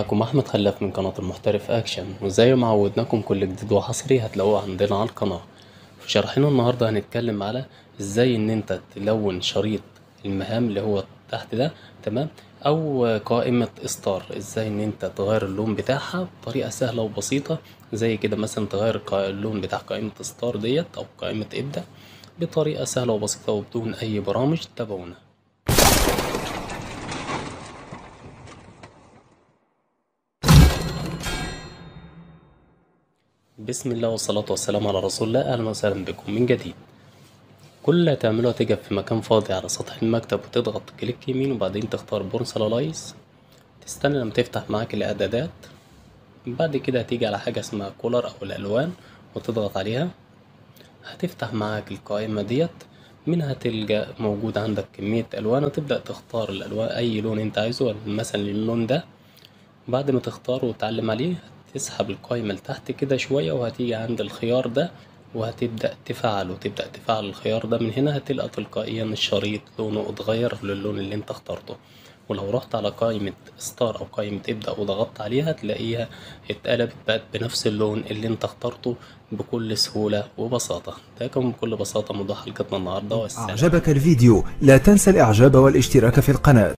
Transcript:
معاكم احمد خلاف من قناة المحترف اكشن وزي ما عودناكم كل جديد وحصري هتلاقوه عندنا على القناة في شرحنا النهاردة هنتكلم على ازاي ان انت تلون شريط المهام اللي هو تحت ده تمام او قائمة ستار ازاي ان انت تغير اللون بتاعها بطريقة سهلة وبسيطة زي كده مثلا تغير قا- اللون بتاع قائمة ستار ديت او قائمة ابدأ بطريقة سهلة وبسيطة وبدون اي برامج تابعونا بسم الله والصلاة والسلام على رسول الله أهلا وسهلا بكم من جديد كل اللي هتعمله هتيجي في مكان فاضي على سطح المكتب وتضغط كليك يمين وبعدين تختار بورسلالايز تستنى لما تفتح معاك الإعدادات بعد كده هتيجي على حاجة اسمها كولر أو الألوان وتضغط عليها هتفتح معاك القائمة ديت منها تلقى موجود عندك كمية ألوان وتبدأ تختار الألوان أي لون أنت عايزه مثلا اللون ده بعد ما تختاره وتعلم عليه تسحب القائمة لتحت كده شوية وهتيجي عند الخيار ده وهتبدأ تفعله تبدأ تفعل الخيار ده من هنا هتلقى تلقائيا الشريط لونه اتغير للون اللي انت اخترته ولو رحت على قائمة ستار أو قائمة ابدأ وضغطت عليها تلاقيها اتقلبت بقت بنفس اللون اللي انت اخترته بكل سهولة وبساطة ده كان بكل بساطة موضوع حلقتنا النهاردة والسلام أعجبك الفيديو لا تنسى الإعجاب والاشتراك في القناة